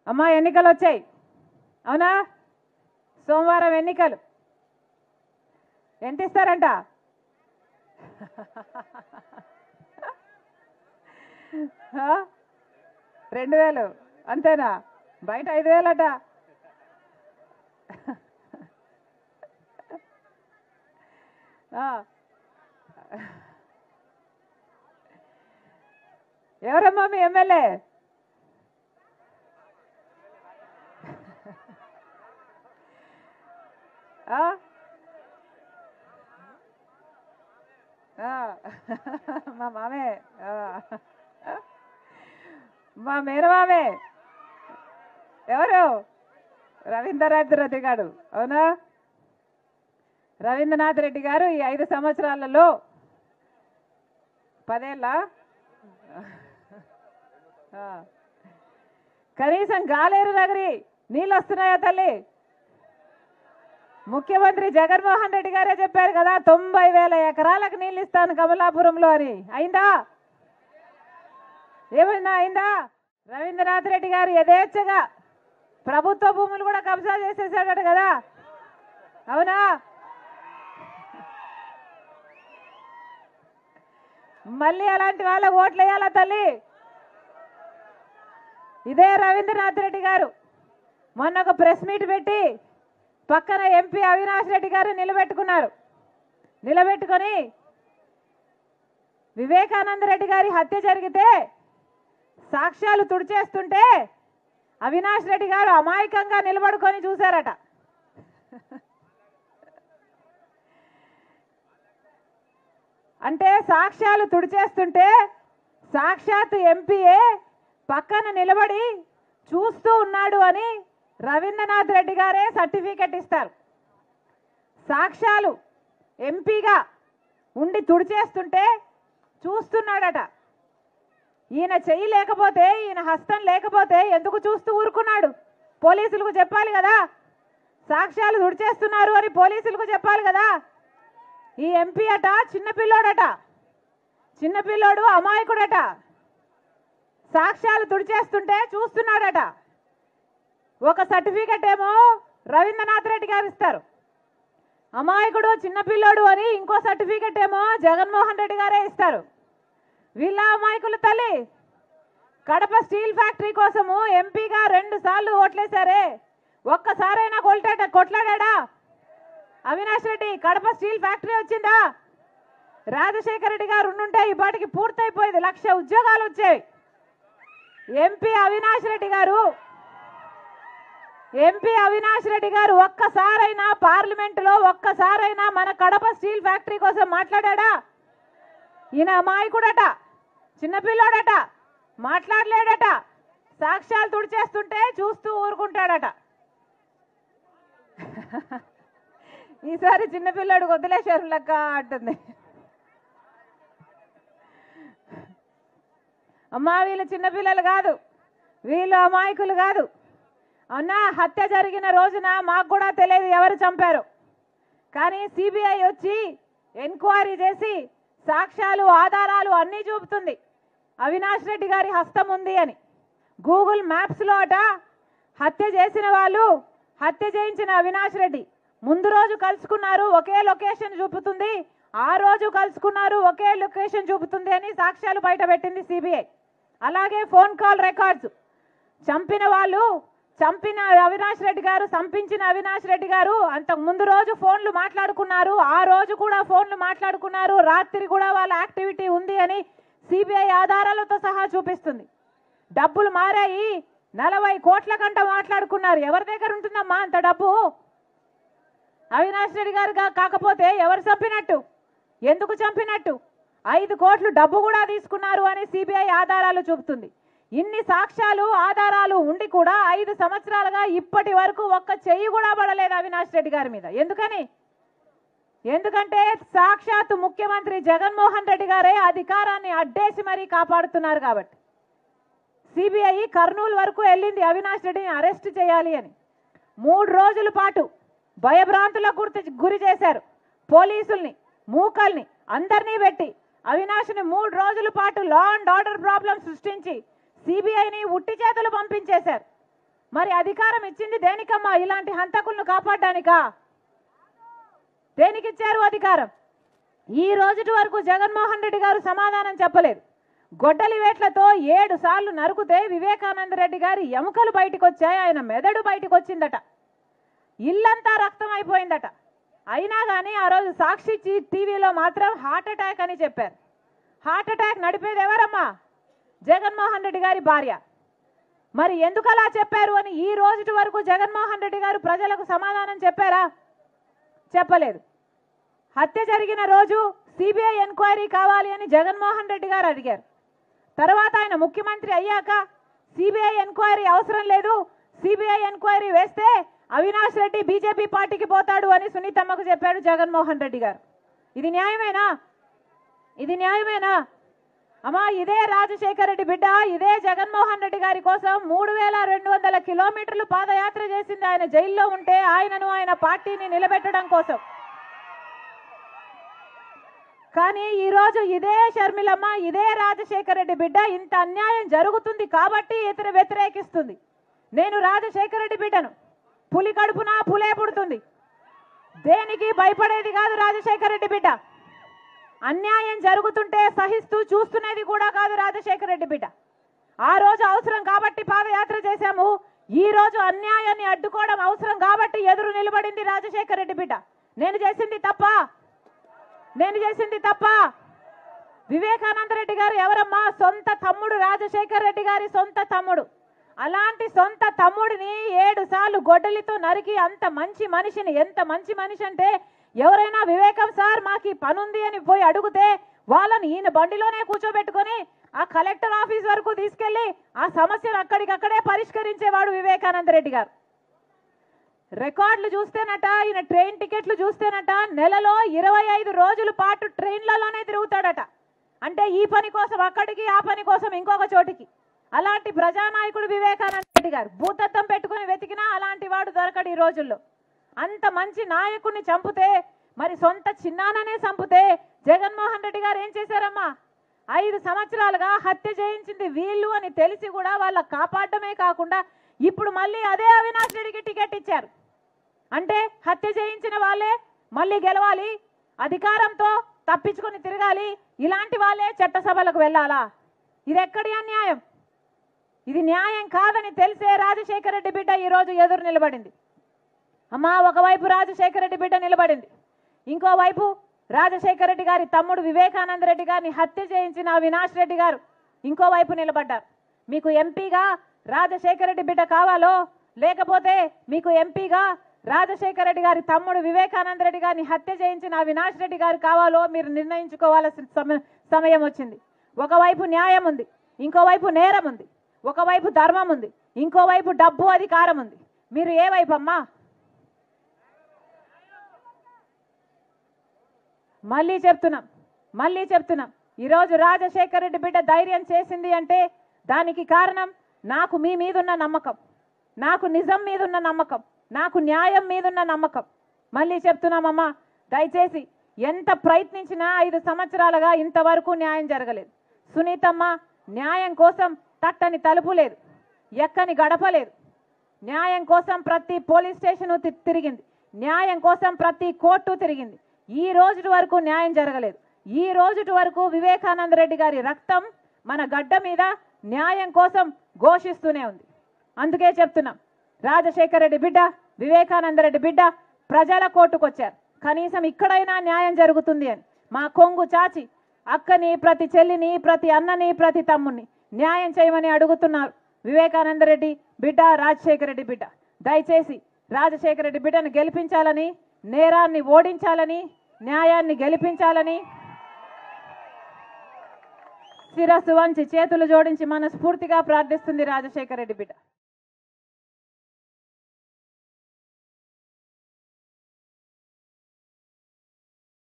అమ్మా ఎన్నికలు వచ్చాయి అవునా సోమవారం ఎన్నికలు ఎంత ఇస్తారంట ఆ? రెండు వేలు అంతేనా బయట ఐదు వేలట ఆ. ఎవరమ్మా మీ ఎమ్మెల్యే ఆ? ఆ. మా మామే ఆ. మా మేనమామే ఎవరు రవీంద్రనాథ్ రెడ్డి గారు అవునా రవీంద్రనాథ్ రెడ్డి గారు ఈ ఐదు సంవత్సరాలలో పదేళ్ళ ఆ. కనీసం గాలేరు నగరి నీళ్ళు వస్తున్నాయా తల్లి ముఖ్యమంత్రి జగన్మోహన్ రెడ్డి గారే చెప్పారు కదా తొంభై వేల ఎకరాలకు నీళ్ళు ఇస్తాను కమలాపురంలో అని అయిందా ఏమైందా అయిందా రవీంద్రనాథ్ రెడ్డి గారు యథేచ్ఛగా ప్రభుత్వ భూములు కూడా కబ్జా చేసేసాడట కదా అవునా మళ్ళీ అలాంటి వాళ్ళకు ఓట్లు వేయాలా తల్లి ఇదే రవీంద్రనాథ్ రెడ్డి గారు మొన్న ఒక ప్రెస్ మీట్ పెట్టి పక్కన ఎంపీ అవినాష్ రెడ్డి గారు నిలబెట్టుకున్నారు నిలబెట్టుకొని వివేకానంద రెడ్డి గారి హత్య జరిగితే సాక్ష్యాలు తుడిచేస్తుంటే అవినాష్ రెడ్డి గారు అమాయకంగా నిలబడుకొని చూశారట అంటే సాక్ష్యాలు తుడిచేస్తుంటే సాక్షాత్ ఎంపీఏ పక్కన నిలబడి చూస్తూ ఉన్నాడు అని రవీంద్రనాథ్ రెడ్డి గారే సర్టిఫికెట్ ఇస్తారు సాక్ష్యాలు ఎంపీగా ఉండి తుడిచేస్తుంటే చూస్తున్నాడట ఈయన చెయ్యి లేకపోతే ఈయన హస్తం లేకపోతే ఎందుకు చూస్తూ ఊరుకున్నాడు పోలీసులకు చెప్పాలి కదా సాక్ష్యాలు తుడిచేస్తున్నారు అని పోలీసులకు చెప్పాలి కదా ఈ ఎంపీ అట చిన్నపిల్లోడట చిన్నపిల్లోడు అమాయకుడట సాక్ష్యాలు తుడిచేస్తుంటే చూస్తున్నాడట ఒక సర్టిఫికెట్ ఏమో రవీంద్రనాథ్ రెడ్డి గారు ఇస్తారు అమాయకుడు చిన్నపిల్లోడు అని ఇంకో సర్టిఫికెట్ ఏమో జగన్మోహన్ రెడ్డి గారే ఇస్తారు వీళ్ళ అమాయకుల తల్లి కడప స్టీల్ ఫ్యాక్టరీ కోసము ఎంపీగా రెండు సార్లు ఓట్లేశారే ఒక్కసారైనా కొల్టాడ కొట్లాడా అవినాష్ రెడ్డి కడప స్టీల్ ఫ్యాక్టరీ వచ్చిందా రాజశేఖర రెడ్డి గారు ఉండుంటే ఈ పాటికి పూర్తయిపోయేది లక్ష ఉద్యోగాలు వచ్చేవి ఎంపీ అవినాష్ రెడ్డి గారు ఎంపీ అవినాష్ రెడ్డి గారు ఒక్కసారైనా పార్లమెంటులో ఒక్కసారైనా మన కడప స్టీల్ ఫ్యాక్టరీ కోసం మాట్లాడా ఈయన అమాయకుడట చిన్నపిల్లోడట మాట్లాడలేడట సాక్ష్యాలు తుడిచేస్తుంటే చూస్తూ ఊరుకుంటాడట ఈసారి చిన్నపిల్లాడు వదిలేశారు లెక్క అంటుంది అమ్మా వీళ్ళు చిన్నపిల్లలు కాదు వీళ్ళు అమాయకులు కాదు అవునా హత్య జరిగిన రోజున మాకు కూడా తెలియదు ఎవరు చంపారు కానీ సిబిఐ వచ్చి ఎంక్వైరీ చేసి సాక్ష్యాలు ఆధారాలు అన్నీ చూపుతుంది అవినాష్ రెడ్డి గారి హస్తం ఉంది అని గూగుల్ మ్యాప్స్లో అట హత్య చేసిన వాళ్ళు హత్య చేయించిన అవినాష్ రెడ్డి ముందు రోజు కలుసుకున్నారు ఒకే లొకేషన్ చూపుతుంది ఆ రోజు కలుసుకున్నారు ఒకే లొకేషన్ చూపుతుంది అని సాక్ష్యాలు బయట పెట్టింది సిబిఐ అలాగే ఫోన్ కాల్ రికార్డ్స్ చంపిన వాళ్ళు చంపిన అవినాష్ రెడ్డి గారు చంపించిన అవినాష్ రెడ్డి గారు అంతకు ముందు రోజు ఫోన్లు మాట్లాడుకున్నారు ఆ రోజు కూడా ఫోన్లు మాట్లాడుకున్నారు రాత్రి కూడా వాళ్ళ యాక్టివిటీ ఉంది అని సిబిఐ ఆధారాలతో సహా చూపిస్తుంది డబ్బులు మారాయి నలభై కోట్ల కంట మాట్లాడుకున్నారు ఎవరి దగ్గర ఉంటుందమ్మా అంత డబ్బు అవినాష్ రెడ్డి గారు గా- కాకపోతే ఎవరు చంపినట్టు ఎందుకు చంపినట్టు ఐదు కోట్లు డబ్బు కూడా తీసుకున్నారు అని సిబిఐ ఆధారాలు చూపుతుంది ఇన్ని సాక్ష్యాలు ఆధారాలు ఉండి కూడా ఐదు సంవత్సరాలుగా ఇప్పటి వరకు ఒక్క చెయ్యి కూడా పడలేదు అవినాష్ రెడ్డి గారి మీద ఎందుకని ఎందుకంటే సాక్షాత్ ముఖ్యమంత్రి జగన్మోహన్ రెడ్డి గారే అధికారాన్ని అడ్డేసి మరీ కాపాడుతున్నారు కాబట్టి సిబిఐ కర్నూలు వరకు వెళ్ళింది అవినాష్ రెడ్డిని అరెస్ట్ చేయాలి అని మూడు రోజుల పాటు భయభ్రాంతులకు గుర్తు గురి చేశారు పోలీసుల్ని మూకల్ని అందరినీ పెట్టి అవినాష్ని మూడు రోజుల పాటు లా అండ్ ఆర్డర్ ప్రాబ్లం సృష్టించి సిబిఐని ఉట్టి చేతులు పంపించేశారు మరి అధికారం ఇచ్చింది దేనికమ్మా ఇలాంటి హంతకులను కాపాడడానికా దేనికిచ్చారు అధికారం ఈ రోజుటి వరకు జగన్మోహన్ రెడ్డి గారు సమాధానం చెప్పలేదు గొడ్డలి వేట్లతో ఏడు సార్లు నరుకుతే వివేకానంద రెడ్డి గారి ఎముకలు బయటకు వచ్చాయి ఆయన మెదడు బయటకు వచ్చిందట ఇల్లంతా రక్తం అయిపోయిందట అయినా కానీ ఆ రోజు సాక్షి టీ- టీవీలో మాత్రం హార్ట్ అటాక్ అని చెప్పారు హార్ట్ అటాక్ నడిపేది ఎవరమ్మా జగన్మోహన్ రెడ్డి గారి భార్య మరి ఎందుకు అలా చెప్పారు అని ఈ రోజుటి వరకు జగన్మోహన్ రెడ్డి గారు ప్రజలకు సమాధానం చెప్పారా చెప్పలేదు హత్య జరిగిన రోజు సిబిఐ ఎంక్వైరీ కావాలి అని జగన్మోహన్ రెడ్డి గారు అడిగారు తర్వాత ఆయన ముఖ్యమంత్రి అయ్యాక సిబిఐ ఎంక్వైరీ అవసరం లేదు సిబిఐ ఎంక్వైరీ వేస్తే అవినాష్ రెడ్డి బీజేపీ పార్టీకి పోతాడు అని సునీతమ్మకు చెప్పాడు జగన్మోహన్ రెడ్డి గారు ఇది న్యాయమేనా ఇది న్యాయమేనా అమ్మా ఇదే రాజశేఖర రెడ్డి బిడ్డ ఇదే జగన్మోహన్ రెడ్డి గారి కోసం మూడు వేల రెండు వందల కిలోమీటర్లు పాదయాత్ర చేసింది ఆయన జైల్లో ఉంటే ఆయనను ఆయన పార్టీని నిలబెట్టడం కోసం కానీ ఈ రోజు ఇదే షర్మిలమ్మ ఇదే రాజశేఖర రెడ్డి బిడ్డ ఇంత అన్యాయం జరుగుతుంది కాబట్టి ఇతర వ్యతిరేకిస్తుంది నేను రాజశేఖర రెడ్డి బిడ్డను పులి కడుపున పులే పుడుతుంది దేనికి భయపడేది కాదు రాజశేఖర రెడ్డి బిడ్డ అన్యాయం జరుగుతుంటే సహిస్తూ చూస్తున్నది కూడా కాదు రాజశేఖర రెడ్డి బిడ్డ ఆ రోజు అవసరం కాబట్టి పాదయాత్ర చేశాము ఈ రోజు అన్యాయాన్ని అడ్డుకోవడం అవసరం కాబట్టి ఎదురు నిలబడింది రాజశేఖర రెడ్డి బిడ్డ నేను చేసింది తప్ప నేను చేసింది తప్ప వివేకానంద రెడ్డి గారు ఎవరమ్మా సొంత తమ్ముడు రాజశేఖర రెడ్డి గారి సొంత తమ్ముడు అలాంటి సొంత తమ్ముడిని ఏడు సార్లు గొడ్డలితో నరికి అంత మంచి మనిషిని ఎంత మంచి మనిషి అంటే ఎవరైనా వివేకం సార్ మాకు ఈ పనుంది అని పోయి అడిగితే వాళ్ళని ఈయన బండిలోనే కూర్చోబెట్టుకొని ఆ కలెక్టర్ ఆఫీస్ వరకు తీసుకెళ్లి ఆ సమస్యను అక్కడికక్కడే పరిష్కరించేవాడు వివేకానంద రెడ్డి గారు రికార్డులు చూస్తేనట ఈయన ట్రైన్ టికెట్లు చూస్తేనట నెలలో ఇరవై ఐదు రోజుల పాటు ట్రైన్లలోనే తిరుగుతాడట అంటే ఈ పని కోసం అక్కడికి ఆ పని కోసం ఇంకొక చోటికి అలాంటి ప్రజానాయకుడు వివేకానంద రెడ్డి గారు భూతత్వం పెట్టుకుని వెతికినా అలాంటి వాడు దొరకడు ఈ రోజుల్లో అంత మంచి నాయకుడిని చంపితే మరి సొంత చిన్నాననే చంపితే జగన్మోహన్ రెడ్డి గారు ఏం చేశారమ్మా ఐదు సంవత్సరాలుగా హత్య చేయించింది వీళ్ళు అని తెలిసి కూడా వాళ్ళ కాపాడటమే కాకుండా ఇప్పుడు మళ్ళీ అదే అవినాష్ రెడ్డికి టికెట్ ఇచ్చారు అంటే హత్య చేయించిన వాళ్ళే మళ్ళీ గెలవాలి అధికారంతో తప్పించుకొని తిరగాలి ఇలాంటి వాళ్ళే చట్టసభలకు వెళ్ళాలా ఇది ఎక్కడి అన్యాయం ఇది న్యాయం కాదని తెలిసే రాజశేఖర రెడ్డి బిడ్డ ఈ రోజు ఎదురు నిలబడింది అమ్మా ఒకవైపు రాజశేఖర రెడ్డి బిడ్డ నిలబడింది ఇంకోవైపు రాజశేఖర రెడ్డి గారి తమ్ముడు వివేకానంద రెడ్డి గారిని హత్య చేయించిన అవినాష్ రెడ్డి గారు ఇంకోవైపు నిలబడ్డారు మీకు ఎంపీగా రాజశేఖర రెడ్డి బిడ్డ కావాలో లేకపోతే మీకు ఎంపీగా రాజశేఖర రెడ్డి గారి తమ్ముడు వివేకానంద రెడ్డి గారిని హత్య చేయించిన అవినాష్ రెడ్డి గారు కావాలో మీరు నిర్ణయించుకోవాల్సిన సమ- సమయం వచ్చింది ఒకవైపు న్యాయం ఉంది ఇంకోవైపు నేరం ఉంది ఒకవైపు ధర్మం ఉంది ఇంకోవైపు డబ్బు అధికారం ఉంది మీరు ఏ వైపు అమ్మా మళ్ళీ చెప్తున్నాం మళ్ళీ చెప్తున్నాం ఈరోజు రాజశేఖర రెడ్డి బిడ్డ ధైర్యం చేసింది అంటే దానికి కారణం నాకు మీ మీదున్న నమ్మకం నాకు నిజం మీదున్న నమ్మకం నాకు న్యాయం మీదున్న నమ్మకం మళ్ళీ చెప్తున్నామమ్మా దయచేసి ఎంత ప్రయత్నించినా ఐదు సంవత్సరాలుగా ఇంతవరకు న్యాయం జరగలేదు సునీతమ్మ న్యాయం కోసం తట్టని తలుపు లేదు ఎక్కని గడప లేదు న్యాయం కోసం ప్రతి పోలీస్ స్టేషన్ తిరిగింది న్యాయం కోసం ప్రతి కోర్టు తిరిగింది ఈ రోజుటి వరకు న్యాయం జరగలేదు ఈ రోజుటి వరకు వివేకానంద రెడ్డి గారి రక్తం మన గడ్డ మీద న్యాయం కోసం ఘోషిస్తూనే ఉంది అందుకే చెప్తున్నాం రాజశేఖర రెడ్డి బిడ్డ వివేకానంద రెడ్డి బిడ్డ ప్రజల కోర్టుకొచ్చారు కనీసం ఇక్కడైనా న్యాయం జరుగుతుంది అని మా కొంగు చాచి అక్కని ప్రతి చెల్లిని ప్రతి అన్నని ప్రతి తమ్ముని న్యాయం చేయమని అడుగుతున్నారు వివేకానంద రెడ్డి బిడ్డ రాజశేఖర రెడ్డి బిడ్డ దయచేసి రాజశేఖర రెడ్డి బిడ్డను గెలిపించాలని నేరాన్ని ఓడించాలని న్యాయాన్ని గెలిపించాలని శిరస్సు వంచి చేతులు జోడించి మనస్ఫూర్తిగా ప్రార్థిస్తుంది రాజశేఖర రెడ్డి బిడ్డ